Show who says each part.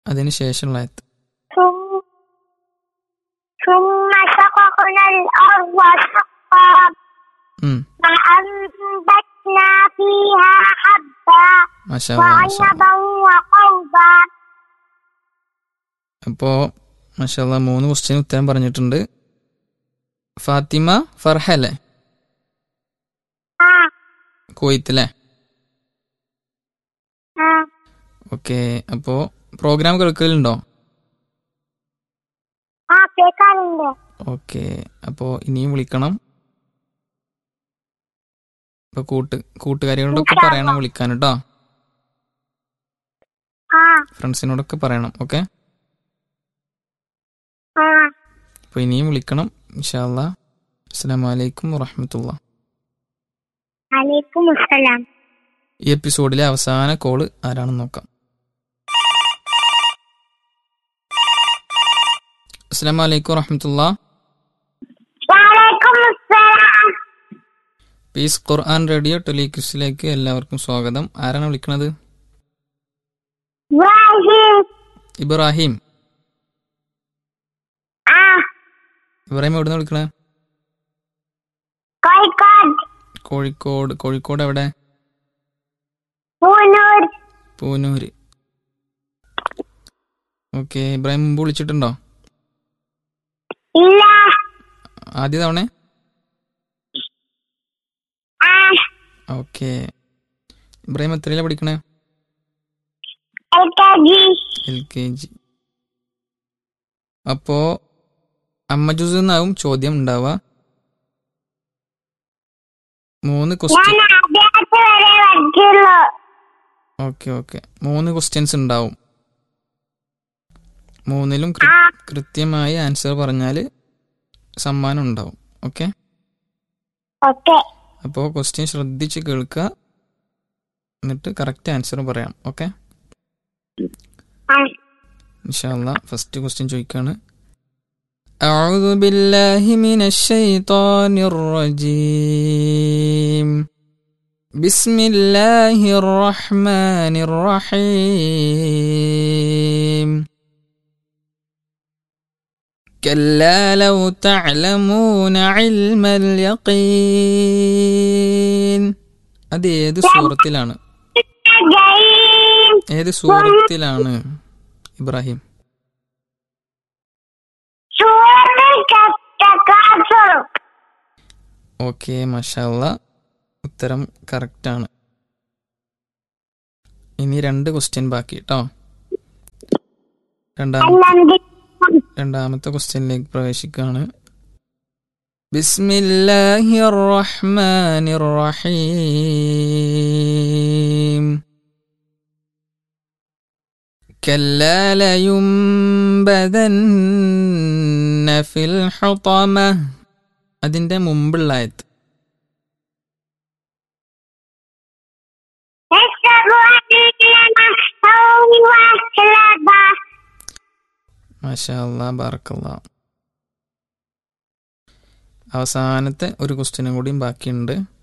Speaker 1: അതിന് ശേഷമുള്ള ആയത്ത്
Speaker 2: ثم ثم شققنا الأرض شقا
Speaker 1: ഉം.
Speaker 2: فأنبتنا فيها حبا
Speaker 1: മാഷാ അല്ലാ, മാഷാ അല്ലാ.
Speaker 2: وعنبا وقوبا
Speaker 1: അപ്പോൾ മാഷാല്ല മൂന്ന് ക്വസ്റ്റ്യൻ ഉത്തരം പറഞ്ഞിട്ടുണ്ട് ഫാത്തിമ ഫർഹ അല്ലേ
Speaker 2: آه
Speaker 1: കുവൈത്തല്ലേ
Speaker 2: آه
Speaker 1: ഓക്കെ അപ്പോൾ പ്രോഗ്രാം കേൾക്കലുണ്ടോ
Speaker 2: ആ കേൾക്കാറുണ്ട്
Speaker 1: ഓക്കെ അപ്പോൾ ഇനിയും വിളിക്കണം ഇപ്പോൾ കൂട്ട് കൂട്ടുകാരികളോടൊക്കെ പറയണം വിളിക്കാൻ കേട്ടോ
Speaker 2: ആ
Speaker 1: ഫ്രണ്ട്സിനോടൊക്കെ പറയണം ഓക്കെ
Speaker 2: ആ
Speaker 1: അപ്പോൾ ഇനിയും വിളിക്കണം ഇൻഷാല്ല അസ്സാം വലൈക്കും വറഹമത്തുള്ള
Speaker 2: അലൈക്കും അസ്സലാം
Speaker 1: ഈ എപ്പിസോഡിലെ അവസാന കോള് ആരാണെന്ന് നോക്കാം അസ്സാം വലൈക്കും വറഹമത്തുള്ള
Speaker 2: വലൈക്കും അസ്സലാം
Speaker 1: പീസ് ഖുർആൻ റേഡിയോ ടെലിക്യൂസിലേക്ക് എല്ലാവർക്കും സ്വാഗതം ആരാണ് വിളിക്കുന്നത്
Speaker 2: ഇബ്രാഹിം
Speaker 1: ഇബ്രാഹിം
Speaker 2: ആ
Speaker 1: ഇബ്രാഹിം എവിടെ നിന്ന് വിളിക്കണേ
Speaker 2: കോഴിക്കോട്
Speaker 1: കോഴിക്കോട് കോഴിക്കോട് എവിടെ
Speaker 2: പൂനൂർ
Speaker 1: പൂനൂര് ഓക്കെ ഇബ്രാഹിം മുമ്പ് വിളിച്ചിട്ടുണ്ടോ
Speaker 2: ഇല്ല
Speaker 1: ആദ്യ തവണ
Speaker 2: ആ
Speaker 1: ഓക്കെ ഇബ്രാഹിം എത്രയിലാണ് പഠിക്കണേ
Speaker 2: L K G
Speaker 1: L K G അപ്പോ അമ്മ ജുസ് എന്നാവും ചോദ്യം ഉണ്ടാവുക മൂന്ന്
Speaker 2: ഞാൻ
Speaker 1: ക്വസ്റ്റ്യൻ
Speaker 2: ആദ്യത്തെ വരെ പഠിച്ചുള്ളൂ
Speaker 1: ഓക്കെ ഓക്കെ മൂന്ന് ക്വസ്റ്റ്യൻസ് ഉണ്ടാവും മൂന്നിലും കൃ-
Speaker 2: ആ
Speaker 1: കൃത്യമായി ആൻസർ പറഞ്ഞാൽ സമ്മാനം ഉണ്ടാവും ഓക്കെ
Speaker 2: ഓക്കെ
Speaker 1: അപ്പോൾ ക്വസ്റ്റ്യൻ ശ്രദ്ധിച്ച് കേൾക്കുക എന്നിട്ട് കറക്റ്റ് ആൻസർ പറയാം ഓക്കെ
Speaker 2: ആ
Speaker 1: ഇൻഷാല്ല ഫസ്റ്റ് ക്വസ്റ്റ്യൻ ചോദിക്കാണ് أعوذ بالله من الشيطان الرجيم بسم الله الرحمن الرحيم كلا لو تعلمون علم اليقين അത് ഏത് സൂറത്തിലാണ്
Speaker 2: ജയീം
Speaker 1: ഏത് സൂറത്തിലാണ് ഇബ്രാഹിം
Speaker 2: സൂറത്ത് തക്കാസുർ
Speaker 1: ഓക്കെ മഷാല്ല ഉത്തരം കറക്റ്റാണ് ഇനി രണ്ട് ക്വസ്റ്റ്യൻ ബാക്കി കേട്ടോ രണ്ടാമത്തെ
Speaker 2: അല്ലെന്ത്
Speaker 1: രണ്ടാമത്തെ ക്വസ്റ്റ്യനിലേക്ക് പ്രവേശിക്കുകയാണ് ബിസ്മില്ലാഹി റഹ്മാനി റഹീം كلا لينبذن في الحطمة അതിന്റെ മുമ്പുള്ള ആയത് മാഷാ അല്ലാ ബാറക്കല്ലാ അവസാനത്തെ ഒരു ക്വസ്റ്റ്യനും കൂടിയും ബാക്കിയുണ്ട്